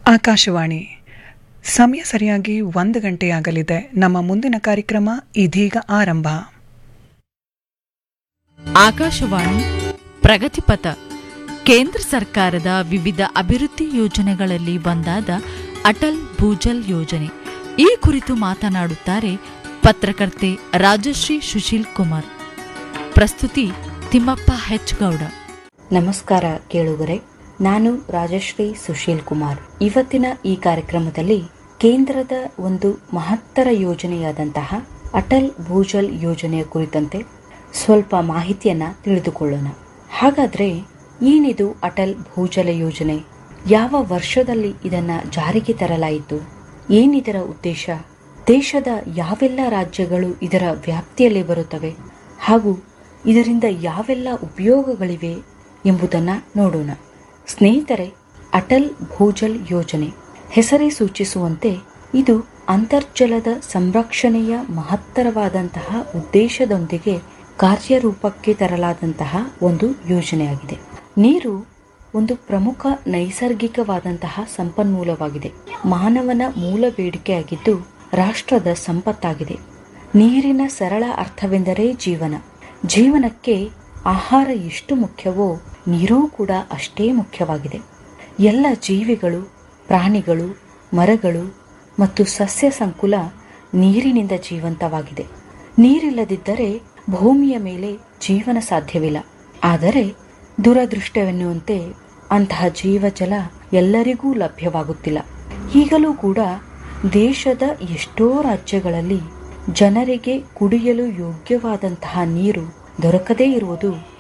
ಆಕಾಶವಾಣಿ ಸಮಯ ಸರಿಯಾಗಿ ಒಂದು ಗಂಟೆಯಾಗಲಿದೆ ನಮ್ಮ ಮುಂದಿನ ಕಾರ್ಯಕ್ರಮ ಇದೀಗ ಆರಂಭ ಆಕಾಶವಾಣಿ ಪ್ರಗತಿಪಥ ಕೇಂದ್ರ ಸರ್ಕಾರದ ವಿವಿಧ ಅಭಿವೃದ್ಧಿ ಯೋಜನೆಗಳಲ್ಲಿ ಒಂದಾದ ಅಟಲ್ ಭೂಜಲ್ ಯೋಜನೆ ಈ ಕುರಿತು ಮಾತನಾಡುತ್ತಾರೆ ಪತ್ರಕರ್ತೆ ರಾಜಶ್ರೀ ಸುಶೀಲ್ ಕುಮಾರ್ ಪ್ರಸ್ತುತಿ ತಿಮ್ಮಪ್ಪ ಹೆಚ್ ಗೌಡ ನಮಸ್ಕಾರ ಕೇಳುಗರೆ ನಾನು ರಾಜಶ್ರೀ ಸುಶೀಲ್ ಕುಮಾರ್ ಇವತ್ತಿನ ಈ ಕಾರ್ಯಕ್ರಮದಲ್ಲಿ ಕೇಂದ್ರದ ಒಂದು ಮಹತ್ತರ ಯೋಜನೆಯಾದಂತಹ ಅಟಲ್ ಭೂಜಲ್ ಯೋಜನೆಯ ಕುರಿತಂತೆ ಸ್ವಲ್ಪ ಮಾಹಿತಿಯನ್ನ ತಿಳಿದುಕೊಳ್ಳೋಣ ಹಾಗಾದ್ರೆ ಏನಿದು ಅಟಲ್ ಭೂಜಲ ಯೋಜನೆ ಯಾವ ವರ್ಷದಲ್ಲಿ ಇದನ್ನ ಜಾರಿಗೆ ತರಲಾಯಿತು ಏನಿದರ ಉದ್ದೇಶ ದೇಶದ ಯಾವೆಲ್ಲ ರಾಜ್ಯಗಳು ಇದರ ವ್ಯಾಪ್ತಿಯಲ್ಲಿ ಬರುತ್ತವೆ ಹಾಗೂ ಇದರಿಂದ ಯಾವೆಲ್ಲ ಉಪಯೋಗಗಳಿವೆ ಎಂಬುದನ್ನ ನೋಡೋಣ ಸ್ನೇಹಿತರೆ ಅಟಲ್ ಭೂಜಲ್ ಯೋಜನೆ ಹೆಸರೇ ಸೂಚಿಸುವಂತೆ ಇದು ಅಂತರ್ಜಲದ ಸಂರಕ್ಷಣೆಯ ಮಹತ್ತರವಾದಂತಹ ಉದ್ದೇಶದೊಂದಿಗೆ ಕಾರ್ಯರೂಪಕ್ಕೆ ತರಲಾದಂತಹ ಒಂದು ಯೋಜನೆಯಾಗಿದೆ ನೀರು ಒಂದು ಪ್ರಮುಖ ನೈಸರ್ಗಿಕವಾದಂತಹ ಸಂಪನ್ಮೂಲವಾಗಿದೆ ಮಾನವನ ಮೂಲ ಬೇಡಿಕೆಯಾಗಿದ್ದು ರಾಷ್ಟ್ರದ ಸಂಪತ್ತಾಗಿದೆ ನೀರಿನ ಸರಳ ಅರ್ಥವೆಂದರೆ ಜೀವನ ಜೀವನಕ್ಕೆ ಆಹಾರ ಎಷ್ಟು ಮುಖ್ಯವೋ ನೀರೂ ಕೂಡ ಅಷ್ಟೇ ಮುಖ್ಯವಾಗಿದೆ ಎಲ್ಲ ಜೀವಿಗಳು ಪ್ರಾಣಿಗಳು ಮರಗಳು ಮತ್ತು ಸಸ್ಯ ಸಂಕುಲ ನೀರಿನಿಂದ ಜೀವಂತವಾಗಿದೆ ನೀರಿಲ್ಲದಿದ್ದರೆ ಭೂಮಿಯ ಮೇಲೆ ಜೀವನ ಸಾಧ್ಯವಿಲ್ಲ ಆದರೆ ದುರದೃಷ್ಟವೆನ್ನುವಂತೆ ಅಂತಹ ಜೀವಜಲ ಎಲ್ಲರಿಗೂ ಲಭ್ಯವಾಗುತ್ತಿಲ್ಲ ಈಗಲೂ ಕೂಡ ದೇಶದ ಎಷ್ಟೋ ರಾಜ್ಯಗಳಲ್ಲಿ ಜನರಿಗೆ ಕುಡಿಯಲು ಯೋಗ್ಯವಾದಂತಹ ನೀರು ದೊರಕದೇ ಇರುವುದು